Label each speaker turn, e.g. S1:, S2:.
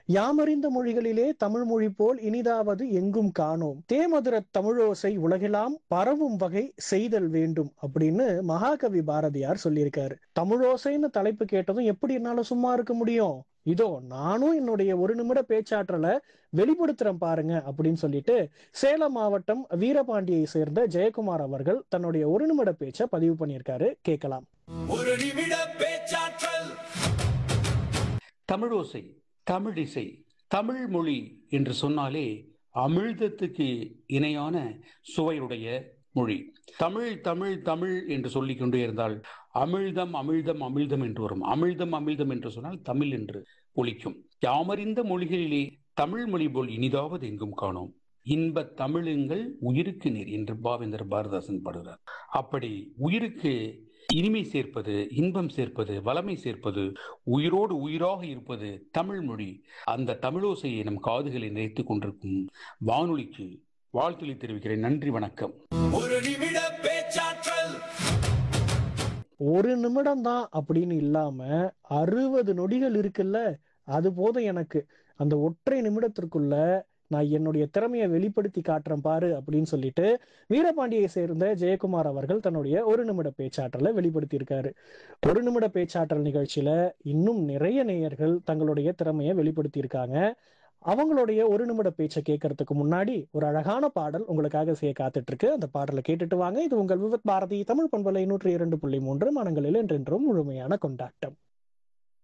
S1: யாமறிந்த மொழிகளிலே தமிழ் மொழி போல் இனிதாவது எங்கும் காணோம் தேமதுர தமிழோசை உலகெல்லாம் பரவும் வகை செய்தல் வேண்டும் அப்படின்னு மகாகவி பாரதியார் சொல்லியிருக்காரு தமிழோசைன்னு தலைப்பு கேட்டதும் எப்படி என்னால சும்மா இருக்க முடியும் இதோ நானும் என்னுடைய ஒரு நிமிட பேச்சாற்றலை வெளிப்படுத்துறேன் பாருங்க அப்படின்னு சொல்லிட்டு சேலம் மாவட்டம் வீரபாண்டியை சேர்ந்த ஜெயக்குமார் அவர்கள் தன்னுடைய ஒரு நிமிட பேச்சை பதிவு பண்ணியிருக்காரு கேட்கலாம்
S2: ஒரு நிமிட பேச்சாற்றல்
S3: தமிழோசை தமிழிசை தமிழ் மொழி என்று சொன்னாலே அமிழ்தத்துக்கு இணையான சுவையுடைய மொழி தமிழ் தமிழ் தமிழ் என்று சொல்லிக் கொண்டே இருந்தால் அமிழ்தம் அமிழ்தம் அமிழ்தம் என்று வரும் அமிழ்தம் அமிழ்தம் என்று சொன்னால் தமிழ் என்று ஒலிக்கும் யாமறிந்த மொழிகளிலே தமிழ் மொழி போல் இனிதாவது எங்கும் காணோம் இன்ப தமிழுங்கள் உயிருக்கு நீர் என்று பாவேந்தர் பாரதாசன் பாடுகிறார் அப்படி உயிருக்கு இனிமை சேர்ப்பது இன்பம் சேர்ப்பது வளமை சேர்ப்பது உயிரோடு உயிராக இருப்பது தமிழ் மொழி அந்த தமிழோசையை நம் காதுகளில் நிறைத்துக் கொண்டிருக்கும் வானொலிக்கு வாழ்த்துளை தெரிவிக்கிறேன் நன்றி வணக்கம்
S2: ஒரு நிமிட பேச்சாற்றல்
S1: ஒரு நிமிடம் தான் அப்படின்னு இல்லாம அறுபது நொடிகள் இருக்குல்ல அது போதும் எனக்கு அந்த ஒற்றை நிமிடத்திற்குள்ள நான் என்னுடைய திறமையை வெளிப்படுத்தி காட்டுறேன் பாரு அப்படின்னு சொல்லிட்டு வீரபாண்டியை சேர்ந்த ஜெயக்குமார் அவர்கள் தன்னுடைய ஒரு நிமிட பேச்சாற்றலை வெளிப்படுத்தி இருக்காரு ஒரு நிமிட பேச்சாற்றல் நிகழ்ச்சியில இன்னும் நிறைய நேயர்கள் தங்களுடைய திறமையை வெளிப்படுத்தி இருக்காங்க அவங்களுடைய ஒரு நிமிட பேச்சை கேட்கறதுக்கு முன்னாடி ஒரு அழகான பாடல் உங்களுக்காக செய்ய காத்துட்டு இருக்கு அந்த பாடலை கேட்டுட்டு வாங்க இது உங்கள் விவத் பாரதி தமிழ் பண்பலை நூற்றி இரண்டு புள்ளி மூன்று மனங்களில் என்றென்றும் முழுமையான கொண்டாட்டம்